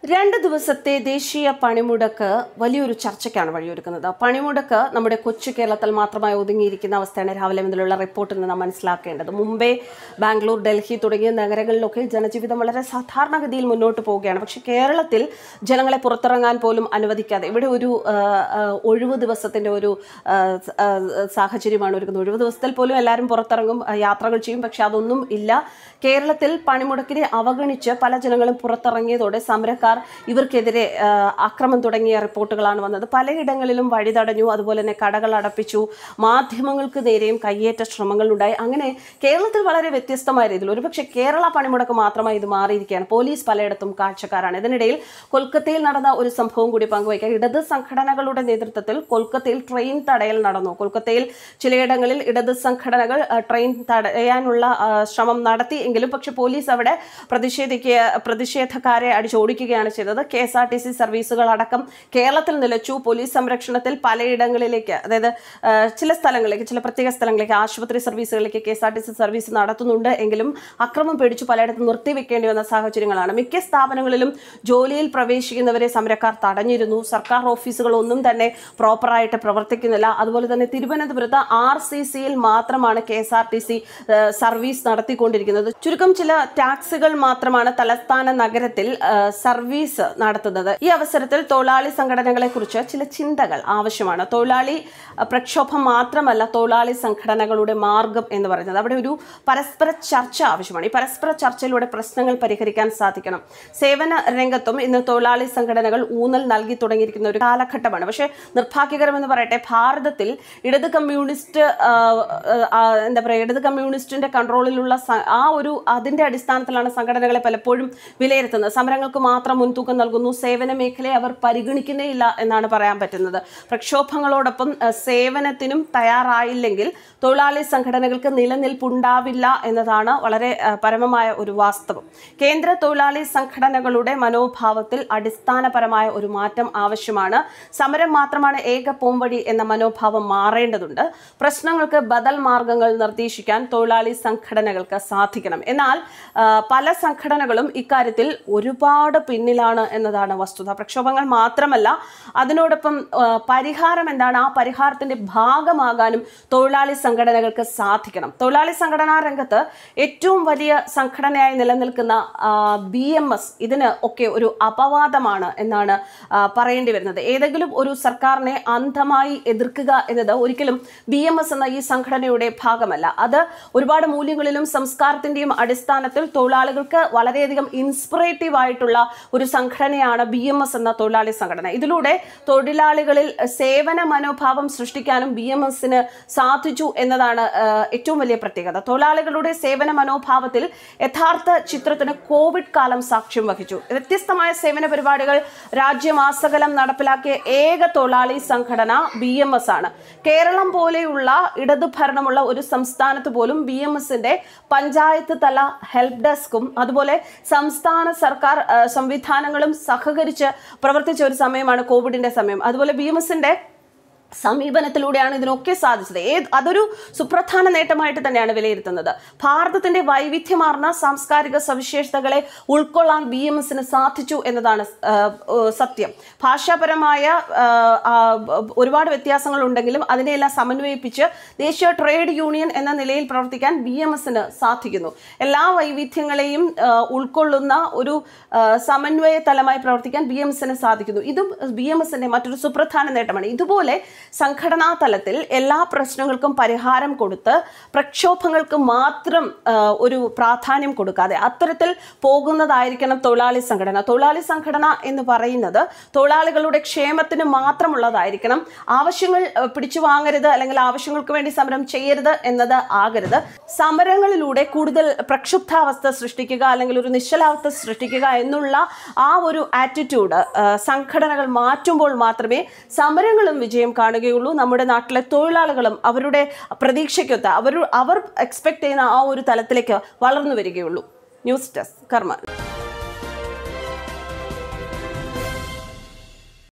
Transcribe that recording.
രണ്ട് ദിവസത്തെ ദേശീയ പണിമുടക്ക് വലിയൊരു ചർച്ചയ്ക്കാണ് വഴിയൊരുക്കുന്നത് പണിമുടക്ക് നമ്മുടെ കൊച്ചു കേരളത്തിൽ മാത്രമായി ഒതുങ്ങിയിരിക്കുന്ന അവസ്ഥയാണ് രാവിലെ മുതലുള്ള റിപ്പോർട്ടിൽ നിന്ന് നാം മനസ്സിലാക്കേണ്ടത് മുംബൈ ബാംഗ്ലൂർ ഡൽഹി തുടങ്ങിയ നഗരങ്ങളിലൊക്കെ ജനജീവിതം വളരെ സാധാരണഗതിയിൽ മുന്നോട്ട് പോവുകയാണ് പക്ഷേ കേരളത്തിൽ ജനങ്ങളെ പുറത്തിറങ്ങാൻ പോലും അനുവദിക്കാതെ ഇവിടെ ഒരു ആ, ആ, ഒഴിവ് ദിവസത്തിന്റെ ഒരു ആ, ആ, സാഹചര്യമാണ് ഒരുക്കുന്നത് ഒഴിവ് ദിവസത്തിൽ പോലും എല്ലാവരും പുറത്തിറങ്ങും ആ, യാത്രകൾ ചെയ്യും പക്ഷെ അതൊന്നും ഇല്ല കേരളത്തിൽ പണിമുടക്കിനെ അവഗണിച്ച് പല ജനങ്ങളും പുറത്തിറങ്ങിയതോടെ സമരക്കാർ ഇവർക്കെതിരെ ആ, അക്രമം തുടങ്ങിയ റിപ്പോർട്ടുകളാണ് വന്നത് പലയിടങ്ങളിലും വഴി തടഞ്ഞു അതുപോലെ തന്നെ കടകൾ അടപ്പിച്ചു മാധ്യമങ്ങൾക്ക് നേരെയും കയ്യേറ്റ ശ്രമങ്ങളുണ്ടായി അങ്ങനെ കേരളത്തിൽ വളരെ വ്യത്യസ്തമായ രീതിയിൽ ഒരുപക്ഷെ കേരള പണിമുടക്ക് മാത്രമായി ഇത് മാറിയിരിക്കുകയാണ് പോലീസ് പലയിടത്തും കാഴ്ചക്കാരാണ് ഇതിനിടയിൽ കൊൽക്കത്തയിൽ നടന്ന ഒരു സംഭവം കൂടി പങ്കുവയ്ക്കാം ഇടത് സംഘടനകളുടെ നേതൃത്വത്തിൽ കൊൽക്കത്തയിൽ ട്രെയിൻ തടയൽ നടന്നു കൊൽക്കത്തയിൽ ചിലയിടങ്ങളിൽ ഇടത് സംഘടനകൾ ആ, ട്രെയിൻ തടയാനുള്ള ആ, ശ്രമം നടത്തി എങ്കിലും പക്ഷെ പോലീസ് അവിടെ പ്രതിഷേധിക്കുക പ്രതിഷേധക്കാരെ അടിച്ചോടിക്കുകയാണ് ചെയ്തത് K S R T C സർവീസുകൾ അടക്കം കേരളത്തിൽ നിലച്ചു പോലീസ് സംരക്ഷണത്തിൽ പലയിടങ്ങളിലേക്ക് അതായത് ആ, ചില സ്ഥലങ്ങളിലേക്ക് ചില പ്രത്യേക സ്ഥലങ്ങളിലേക്ക് ആശുപത്രി സർവീസുകളിലേക്ക് K S R T C service നടത്തുന്നുണ്ട് എങ്കിലും അക്രമം പേടിച്ചു പലയിടത്തും നിർത്തിവെക്കേണ്ടി വന്ന സാഹചര്യങ്ങളാണ് മിക്ക സ്ഥാപനങ്ങളിലും ജോലിയിൽ പ്രവേശിക്കുന്നവരെ സമരക്കാർ തടഞ്ഞിരുന്നു സർക്കാർ ഓഫീസുകളൊന്നും തന്നെ പ്രോപ്പറായിട്ട് പ്രവർത്തിക്കുന്നില്ല അതുപോലെ തന്നെ തിരുവനന്തപുരത്ത് ആർ സി സിയിൽ മാത്രമാണ് K S R T C service നടത്തിക്കൊണ്ടിരിക്കുന്നത് ചുരുക്കം ചില ടാക്സികൾ മാത്രമാണ് തലസ്ഥാന നഗരത്തിൽ ആ, സർവീസ് നടത്തുന്നത് ഈ അവസരത്തിൽ തൊഴിലാളി സംഘടനകളെ കുറിച്ച് ചില ചിന്തകൾ ആവശ്യമാണ് തൊഴിലാളി ആ, പ്രക്ഷോഭം മാത്രമല്ല തൊഴിലാളി സംഘടനകളുടെ മാർഗം എന്ന് പറയുന്നത് അവിടെ ഒരു പരസ്പര ചർച്ച ആവശ്യമാണ് ഈ പരസ്പര ചർച്ചയിലൂടെ പ്രശ്നങ്ങൾ പരിഹരിക്കാൻ സാധിക്കണം സേവന രംഗത്തും ഇന്ന് തൊഴിലാളി സംഘടനകൾ ഊന്നൽ നൽകി തുടങ്ങിയിരിക്കുന്ന ഒരു കാലഘട്ടമാണ് പക്ഷേ നിർഭാഗ്യകരമെന്ന് പറയട്ടെ ഭാരതത്തിൽ ഇടത് കമ്മ്യൂണിസ്റ്റ് ആ, ആ, എന്താ പറയുക ഇടത് കമ്മ്യൂണിസ്റ്റിന്റെ കൺട്രോളിലുള്ള സ- ആ ഒരു അതിന്റെ അടിസ്ഥാനത്തിലാണ് സംഘടനകളെ പലപ്പോഴും വിലയിരുത്തുന്നത് സമരങ്ങൾക്ക് മാത്രം മുൻതൂക്കം നൽകുന്നു സേവന മേഖലയെ അവർ പരിഗണിക്കുന്നേയില്ല എന്നാണ് പറയാൻ പറ്റുന്നത് പ്രക്ഷോഭങ്ങളോടൊപ്പം ആ, സേവനത്തിനും തയ്യാറായില്ലെങ്കിൽ തൊഴിലാളി സംഘടനകൾക്ക് നിലനിൽപ്പുണ്ടാവില്ല എന്നതാണ് വളരെ ആ, പരമമായ ഒരു വാസ്തവം കേന്ദ്ര തൊഴിലാളി സംഘടനകളുടെ മനോഭാവത്തിൽ അടിസ്ഥാനപരമായ ഒരു മാറ്റം ആവശ്യമാണ് സമരം മാത്രമാണ് ഏക പോംവഴി എന്ന മനോഭാവം മാറേണ്ടതുണ്ട് പ്രശ്നങ്ങൾക്ക് ബദൽ മാർഗങ്ങൾ നിർദ്ദേശിക്കാൻ തൊഴിലാളി സംഘടനകൾക്ക് സാധിക്കണം എന്നാൽ ആ, പല സംഘടനകളും ഇക്കാര്യത്തിൽ ഒരുപാട് പിന്നിലാണ് എന്നതാണ് വസ്തുത പ്രക്ഷോഭങ്ങൾ മാത്രമല്ല അതിനോടൊപ്പം ആ, പരിഹാരം എന്താണ് ആ പരിഹാരത്തിന്റെ ഭാഗമാകാനും തൊഴിലാളി സംഘടനകൾക്ക് സാധിക്കണം തൊഴിലാളി സംഘടനാ രംഗത്ത് ഏറ്റവും വലിയ സംഘടനയായി നിലനിൽക്കുന്ന ബി എം എസ് ഇതിന് ഒക്കെ ഒരു അപവാദമാണ് എന്നാണ് ആ, പറയേണ്ടി വരുന്നത് ഏതെങ്കിലും ഒരു സർക്കാരിനെ അന്ധമായി എതിർക്കുക എന്നത് ഒരിക്കലും ബി എം എസ് എന്ന ഈ സംഘടനയുടെ ഭാഗമല്ല അത് ഒരുപാട് മൂല്യങ്ങളിലും സംസ്കാരത്തിന്റെയും അടിസ്ഥാനത്തിൽ തൊഴിലാളികൾക്ക് വളരെയധികം ഇൻസ്പിറേറ്റീവ് ആയിട്ടുള്ള ഒരു സംഘടനയാണ് ബി എം എസ് എന്ന തൊഴിലാളി സംഘടന ഇതിലൂടെ തൊഴിലാളികളിൽ സേവന മനോഭാവം സൃഷ്ടിക്കാനും ബി എം എസിന് സാധിച്ചു എന്നതാണ് ആ, ഏറ്റവും വലിയ പ്രത്യേകത തൊഴിലാളികളുടെ സേവന മനോഭാവത്തിൽ യഥാർത്ഥ ചിത്രത്തിന് കോവിഡ് കാലം സാക്ഷ്യം വഹിച്ചു വ്യത്യസ്തമായ സേവന പരിപാടികൾ രാജ്യമാസകലം നടപ്പിലാക്കിയ ഏക തൊഴിലാളി സംഘടന ബി എം എസ് ആണ് കേരളം പോലെയുള്ള ഇടതു ഭരണമുള്ള ഒരു സംസ്ഥാനത്ത് പോലും ബി എം എസിന്റെ പഞ്ചായത്ത് തല ഹെൽപ്പ് ഡെസ്കും അതുപോലെ സംസ്ഥാന സർക്കാർ ആ, സംവിധാനങ്ങളും സഹകരിച്ച് പ്രവർത്തിച്ച ഒരു സമയമാണ് കോവിഡിന്റെ സമയം അതുപോലെ ബി എം എസിന്റെ സമീപനത്തിലൂടെയാണ് ഇതിനൊക്കെ സാധിച്ചത് ഏത് അതൊരു സുപ്രധാന നേട്ടമായിട്ട് തന്നെയാണ് വിലയിരുത്തുന്നത് ഭാരതത്തിന്റെ വൈവിധ്യമാർന്ന സാംസ്കാരിക സവിശേഷതകളെ ഉൾക്കൊള്ളാൻ ബി എം എസിന് സാധിച്ചു എന്നതാണ് ആ, ആ, സത്യം ഭാഷാപരമായ ആ, ആ, ഒരുപാട് വ്യത്യാസങ്ങൾ ഉണ്ടെങ്കിലും അതിനെയെല്ലാം സമന്വയിപ്പിച്ച് ദേശീയ ട്രേഡ് യൂണിയൻ എന്ന നിലയിൽ പ്രവർത്തിക്കാൻ ബി എം എസിന് സാധിക്കുന്നു എല്ലാ വൈവിധ്യങ്ങളെയും ആ, ഉൾക്കൊള്ളുന്ന ഒരു ആ, സമന്വയ തലമായി പ്രവർത്തിക്കാൻ ബി എം എസിന് സാധിക്കുന്നു ഇതും ബി എം എസിന്റെ മറ്റൊരു സുപ്രധാന നേട്ടമാണ് ഇതുപോലെ സംഘടനാ തലത്തിൽ എല്ലാ പ്രശ്നങ്ങൾക്കും പരിഹാരം കൊടുത്ത് പ്രക്ഷോഭങ്ങൾക്ക് മാത്രം ആ, ഒരു പ്രാധാന്യം കൊടുക്കാതെ അത്തരത്തിൽ പോകുന്നതായിരിക്കണം തൊഴിലാളി സംഘടന തൊഴിലാളി സംഘടന എന്ന് പറയുന്നത് തൊഴിലാളികളുടെ ക്ഷേമത്തിന് മാത്രമുള്ളതായിരിക്കണം ആവശ്യങ്ങൾ ആ, പിടിച്ചു വാങ്ങരുത് അല്ലെങ്കിൽ ആവശ്യങ്ങൾക്ക് വേണ്ടി സമരം ചെയ്യരുത് എന്നത് ആകരുത് സമരങ്ങളിലൂടെ കൂടുതൽ പ്രക്ഷുബ്ധാവസ്ഥ സൃഷ്ടിക്കുക അല്ലെങ്കിൽ ഒരു നിശ്ചലാവസ്ഥ സൃഷ്ടിക്കുക എന്നുള്ള ആ ഒരു ആറ്റിറ്റ്യൂഡ് സംഘടനകൾ മാറ്റുമ്പോൾ മാത്രമേ സമരങ്ങളും വിജയം കാണുകയുള്ളൂ നമ്മുടെ നാട്ടിലെ തൊഴിലാളികളും അവരുടെ പ്രതീക്ഷയ്ക്കൊത്ത് അവർ അവർ എക്സ്പെക്ട് ചെയ്യുന്ന ആ ഒരു തലത്തിലേക്ക് വളർന്നു വരികയുള്ളൂ ന്യൂസ് ഡെസ്ക് കർമ്മ